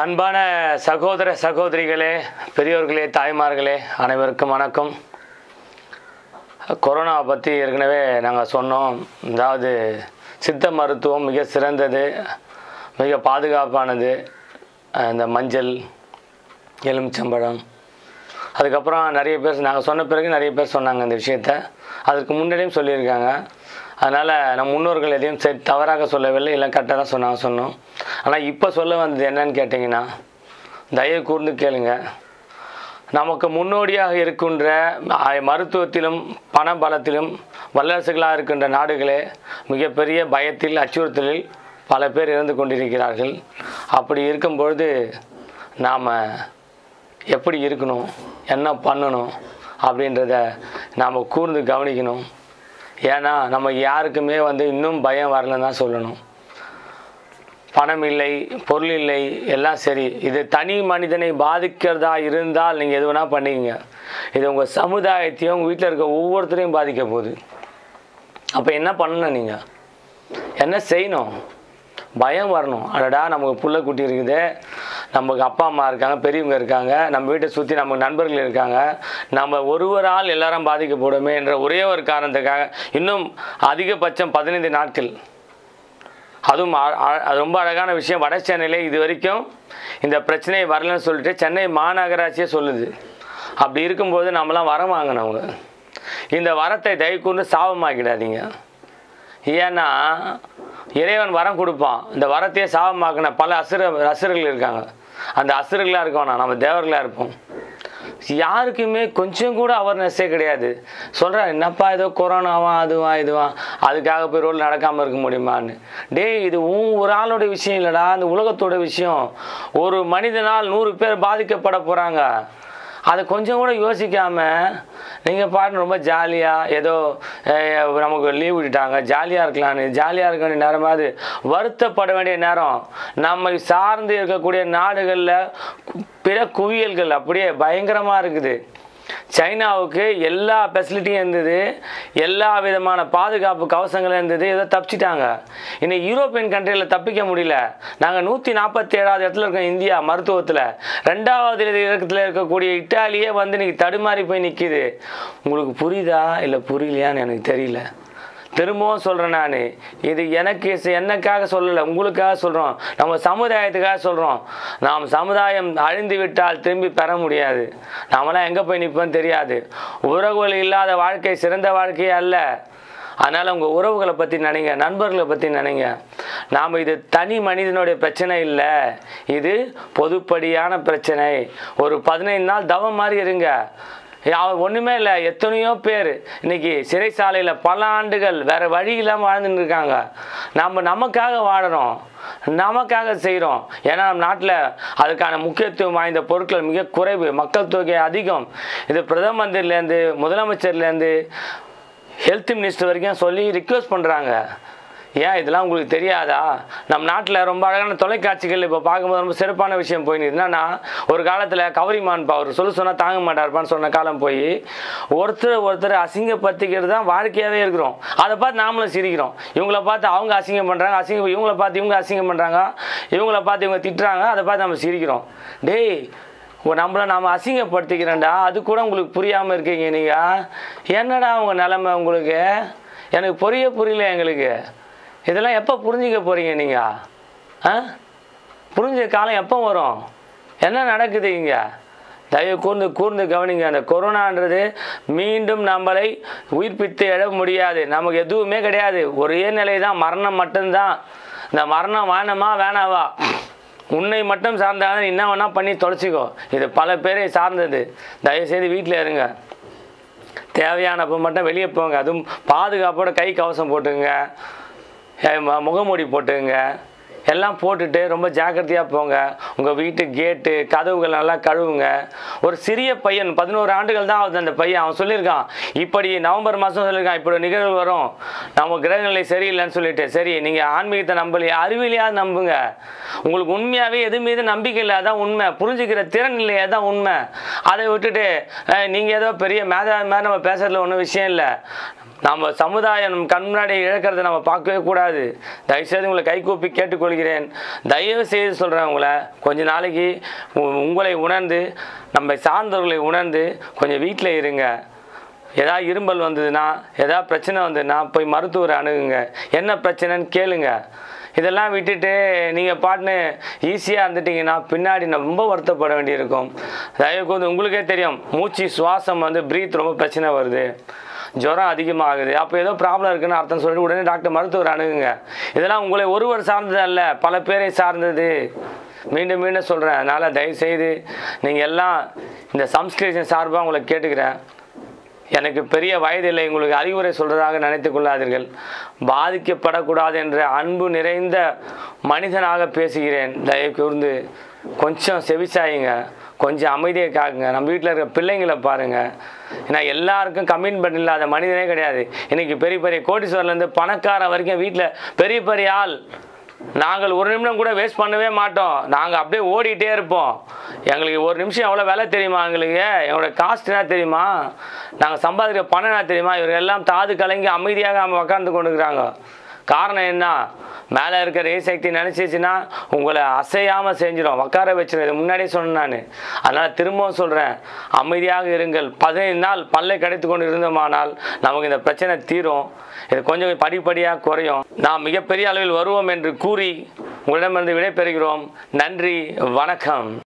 அன்பான சகோதர சகோதரிகளே பெரியோர்களே தாய்மார்களே அனைவருக்கும் வணக்கம் கொரோனா பற்றி ஏற்கனவே நாங்கள் சொன்னோம் அதாவது சித்த மருத்துவம் மிக சிறந்தது மிக பாதுகாப்பானது அஹ் இந்த மஞ்சள் எலுமிச்சம்பழம் அதுக்கப்புறம் நிறைய பேர் நாங்கள் சொன்ன பிறகு நிறைய பேர் சொன்னாங்க இந்த விஷயத்த அதுக்கு முன்னாடியும் சொல்லியிருக்காங்க அதனால் நம் முன்னோர்கள் எதையும் சரி தவறாக சொல்லவில்லை இல்லை கரெக்டாக தான் சொன்னாங்க சொன்னோம் ஆனால் இப்போ சொல்ல வந்தது என்னன்னு கேட்டிங்கன்னா தயவு கூர்ந்து கேளுங்க நமக்கு முன்னோடியாக இருக்கின்ற அ- மருத்துவத்திலும் பண பலத்திலும் வல்லரசுகளாக இருக்கின்ற நாடுகளே மிகப்பெரிய பயத்தில் அச்சுறுத்தலில் பல பேர் இருந்து கொண்டிருக்கிறார்கள் அப்படி இருக்கும் பொழுது நாம் எப்படி இருக்கணும் என்ன பண்ணணும் அப்படின்றத நாம் கூர்ந்து கவனிக்கணும் ஏன்னா நம்ம யாருக்குமே வந்து இன்னும் பயம் வரலன்னு தான் சொல்லணும் பணம் இல்லை பொருள் இல்லை எல்லாம் சரி இது தனி மனிதனை பாதிக்கிறதா இருந்தால் நீங்கள் எது வேணால் பண்ணிக்கங்க இது உங்கள் சமுதாயத்தையும் உங்கள் வீட்டில் இருக்க ஒவ்வொருத்தரையும் பாதிக்க போகுது அப்போ என்ன பண்ணணும் நீங்கள் என்ன செய்யணும் பயம் வரணும் அடடா நமக்கு புள்ள குட்டி இருக்குது நமக்கு அப்பா அம்மா இருக்காங்க பெரியவங்க இருக்காங்க நம்ம வீட்டை சுற்றி நமக்கு நண்பர்கள் இருக்காங்க நம்ம ஒருவரால் எல்லாரும் பாதிக்கப்படுமே என்ற ஒரே ஒரு காரணத்துக்காக இன்னும் அதிகபட்சம் பதினைந்து நாட்கள் அதுவும் அ- அ- அது ரொம்ப அழகான விஷயம் வட சென்னையிலே இது வரைக்கும் இந்த பிரச்சனை வரலன்னு சொல்லிட்டு சென்னை மாநகராட்சியே சொல்லுது அப்படி இருக்கும்போது நம்மலாம் வரம் வாங்கினவங்க இந்த வரத்தை தயவுக்கூர்ந்து சாபமாக்கிடாதீங்க ஏன்னா இறைவன் வரம் கொடுப்பான் இந்த வரத்தையே சாபமாக்கின பல அசுர அசுரர்கள் இருக்காங்க அந்த அசுரர்களாக இருக்கோம் நம்ம தேவர்களாக இருப்போம் யாருக்குமே கொஞ்சம் கூட அவேர்னஸே கிடையாது சொல்கிறேன் என்னப்பா ஏதோ கொரோனாவா அதுவா இதுவா அதுக்காக போய் ரோல் நடக்காமல் இருக்க முடியுமான்னு டேய் இது உன் ஒரு ஆளோட விஷயம் இல்லைடா அந்த உலகத்தோட விஷயம் ஒரு மனிதனால் நூறு பேர் பாதிக்கப்பட போகிறாங்க அதை கொஞ்சம் கூட யோசிக்காமல் நீங்கள் பாட்டு ரொம்ப ஜாலியாக ஏதோ அஹ், நமக்கு லீவ் விட்டுட்டாங்க ஜாலியாக இருக்கலான்னு ஜாலியாக இருக்க வேண்டிய நேரமாவது வருத்தப்பட வேண்டிய நேரம் நம்மை சார்ந்து இருக்கக்கூடிய நாடுகளில் பிற குவியல்கள் அப்படியே பயங்கரமாக இருக்குது சைனாவுக்கு எல்லா ஃபெசிலிட்டியும் இருந்தது எல்லா விதமான பாதுகாப்பு கவசங்களும் இருந்தது ஏதோ தப்பிச்சிட்டாங்க இன்னைக்கு யூரோப்பியன் கண்ட்ரியில் தப்பிக்க முடியல நாங்கள் நூற்றி நாற்பத்தி ஏழாவது இடத்துல இருக்கோம் இந்தியா மருத்துவத்தில் ரெண்டாவது இடத்துல இருக்கக்கூடிய இட்டாலியே வந்து இன்னைக்கு தடுமாறி போய் நிற்கிது உங்களுக்கு புரியுதா இல்லை புரியலையான்னு எனக்கு தெரியல திரும்பவும் சொல்கிறேன் நான் இது எனக்கு ச- எனக்காக சொல்லலை உங்களுக்காக சொல்கிறோம் நம்ம சமுதாயத்துக்காக சொல்கிறோம் நாம் சமுதாயம் அழிந்து விட்டால் திரும்பி பெற முடியாது நாமெல்லாம் எங்கே போய் நிற்போம் தெரியாது உறவுகள் இல்லாத வாழ்க்கை சிறந்த வாழ்க்கையே அல்ல அதனால் உங்கள் உறவுகளை பற்றி நினைங்க நண்பர்களை பற்றி நினைங்க நாம் இது தனி மனிதனுடைய பிரச்சனை இல்லை இது பொதுப்படியான பிரச்சனை ஒரு பதினைந்து நாள் தவம் மாதிரி இருங்க அவன் ஒன்றுமே இல்லை எத்தனையோ பேர் இன்னைக்கு சிறைச்சாலையில் பல ஆண்டுகள் வேற வழி இல்லாமல் வாழ்ந்துட்டு இருக்காங்க நம்ம நமக்காக வாழறோம் நமக்காக செய்கிறோம் ஏன்னா நம்ம நாட்டில் அதுக்கான முக்கியத்துவம் வாய்ந்த பொருட்கள் மிக குறைவு மக்கள் தொகை அதிகம் இது பிரதம மந்திரிலேருந்து முதலமைச்சர்லேருந்து ஹெல்த் மினிஸ்டர் வரைக்கும் சொல்லி ரிக்வெஸ்ட் பண்ணுறாங்க ஏன் இதெல்லாம் உங்களுக்கு தெரியாதா நம் நாட்டில் ரொம்ப அழகான தொலைக்காட்சிகள் இப்போ பார்க்கும்போது ரொம்ப சிறப்பான விஷயம் போயின்னு என்னன்னா ஒரு காலத்தில் கவரிமான்பா அவர் சொல்ல சொன்னால் தாங்க மாட்டார்ப்பான்னு சொன்ன காலம் போய் ஒருத்தர் ஒருத்தர் அசிங்கப்படுத்திக்கிறது தான் வாழ்க்கையாகவே இருக்கிறோம் அதை பார்த்து நாமளும் சிரிக்கிறோம் இவங்கள பார்த்து அவங்க அசிங்கம் பண்ணுறாங்க அசிங்கம் இவங்கள பார்த்து இவங்க அசிங்கம் பண்ணுறாங்க இவங்கள பார்த்து இவங்க திட்டுறாங்க அதை பார்த்து நம்ம சிரிக்கிறோம் டேய் உங்க நம்மளை நாம் அசிங்கப்படுத்திக்கிறேன்டா அது கூட உங்களுக்கு புரியாமல் இருக்கீங்க நீங்கள் என்னடா உங்கள் நிலமை உங்களுக்கு எனக்கு புரிய புரியல எங்களுக்கு இதெல்லாம் எப்போ புரிஞ்சிக்க போகிறீங்க நீங்கள் ஆ புரிஞ்ச காலம் எப்போ வரும் என்ன நடக்குது இங்கே தயவு கூர்ந்து கூர்ந்து கவனிங்க அந்த கொரோனான்றது மீண்டும் நம்மளை உயிர்ப்பித்து எழ முடியாது நமக்கு எதுவுமே கிடையாது ஒரே நிலை தான் மரணம் மட்டும்தான் இந்த மரணம் வேணாமா வேணாவா உன்னை மட்டும் சார்ந்தாலும் என்ன வேணா பண்ணி தொலைச்சிக்கோ இது பல பேரை சார்ந்தது தயவுசெய்து வீட்டில் இருங்க தேவையானப்போ மட்டும் வெளியே போங்க அதுவும் பாதுகாப்போட கை கவசம் போட்டுங்க அஹ் ம- முகமூடி போட்டுங்க எல்லாம் போட்டுட்டு ரொம்ப ஜாக்கிரதையாக போங்க உங்கள் வீட்டு கேட்டு கதவுகள் நல்லா கழுவுங்க ஒரு சிறிய பையன் பதினோரு ஆண்டுகள் தான் ஆகுது அந்த பையன் அவன் சொல்லியிருக்கான் இப்படி நவம்பர் மாதம் சொல்லியிருக்கான் இப்படி ஒரு நிகழ்வு வரும் நம்ம கிரகநிலை சரியில்லைன்னு சொல்லிட்டு சரி நீங்கள் ஆன்மீகத்தை நம்பலையா அறிவியலையாவது நம்புங்க உங்களுக்கு உண்மையாகவே எது மீது நம்பிக்கை இல்லை அதான் உண்மை புரிஞ்சுக்கிற திறன் இல்லை அதான் உண்மை அதை விட்டுட்டு நீங்கள் ஏதோ பெரிய மேதாவி மாதிரி நம்ம பேசுறதுல ஒன்றும் விஷயம் இல்லை நம்ம சமுதாயம் நம்ம கண் முன்னாடி இழக்கிறத நம்ம பார்க்கவே கூடாது தயவுசெய்து உங்களை கைகூப்பி கேட்டுக்கொள்கிறேன் தயவு செய்து சொல்கிறேன் உங்களை கொஞ்ச நாளைக்கு உ- உங்களை உணர்ந்து நம்ம சார்ந்தவர்களை உணர்ந்து கொஞ்சம் வீட்டில் இருங்க ஏதாவது இரும்பல் வந்ததுன்னா ஏதாவது பிரச்சனை வந்ததுன்னா போய் மருத்துவரை அணுகுங்க என்ன பிரச்சனைன்னு கேளுங்க இதெல்லாம் விட்டுட்டு நீங்கள் பாட்டுன்னு ஈஸியாக இருந்துட்டீங்கன்னா பின்னாடி ரொம்ப வருத்தப்பட வேண்டியிருக்கும் தயவு கூர்ந்து உங்களுக்கே தெரியும் மூச்சு சுவாசம் வந்து ப்ரீத் ரொம்ப பிரச்சனை வருது ஜுரம் அதிகமாகுது அப்போ ஏதோ ப்ராப்ளம் இருக்குன்னு அர்த்தம் சொல்லிட்டு உடனே டாக்டர் மருத்துவர் அணுகுங்க இதெல்லாம் உங்களை ஒருவர் சார்ந்தது அல்ல பல பேரை சார்ந்தது மீண்டும் மீண்டும் சொல்கிறேன் அதனால் தயவுசெய்து நீங்கள் எல்லாம் இந்த சம்ஸ்கிருஷன் சார்பாக உங்களை கேட்டுக்கிறேன் எனக்கு பெரிய வயதில்லை உங்களுக்கு அறிவுரை சொல்றதாக நினைத்துக் கொள்ளாதீர்கள் பாதிக்கப்படக்கூடாது என்ற அன்பு நிறைந்த மனிதனாக பேசுகிறேன் தயவு கூர்ந்து கொஞ்சம் செவிசாயுங்க கொஞ்சம் அமைதியை காக்குங்க நம்ம வீட்டில் இருக்க பிள்ளைங்களை பாருங்க ஏன்னா எல்லாருக்கும் கமிட்மெண்ட் இல்லாத மனிதனே கிடையாது இன்னைக்கு பெரிய பெரிய கோடீஸ்வரர்லேருந்து பணக்காரன் வரைக்கும் வீட்டில் பெரிய பெரிய ஆள் நாங்கள் ஒரு நிமிடம் கூட வேஸ்ட் பண்ணவே மாட்டோம் நாங்கள் அப்படியே ஓடிட்டே இருப்போம் எங்களுக்கு ஒரு நிமிஷம் எவ்வளோ வேலை தெரியுமா எங்களுக்கு எங்களோட காஸ்ட் என்ன தெரியுமா நாங்கள் சம்பாதிக்கிற பணம் என்ன தெரியுமா இவர்கள் எல்லாம் தாது கலங்கி அமைதியாக அவங்க உட்கார்ந்து கொண்டுக்கிறாங்க காரணம் என்ன மேலே இருக்கிற சக்தி நினச்சிச்சுன்னா உங்களை அசையாமல் செஞ்சிடும் உட்கார வச்சிடும் இது முன்னாடியே சொன்னேன் நான் அதனால் திரும்பவும் சொல்கிறேன் அமைதியாக இருங்கள் பதினைந்து நாள் பல்லை கடித்து கொண்டு இருந்தோமானால் நமக்கு இந்த பிரச்சனை தீரும் இது கொஞ்சம் படிப்படியாக குறையும் நாம் மிகப்பெரிய அளவில் வருவோம் என்று கூறி உங்களிடமிருந்து விடைபெறுகிறோம் நன்றி வணக்கம்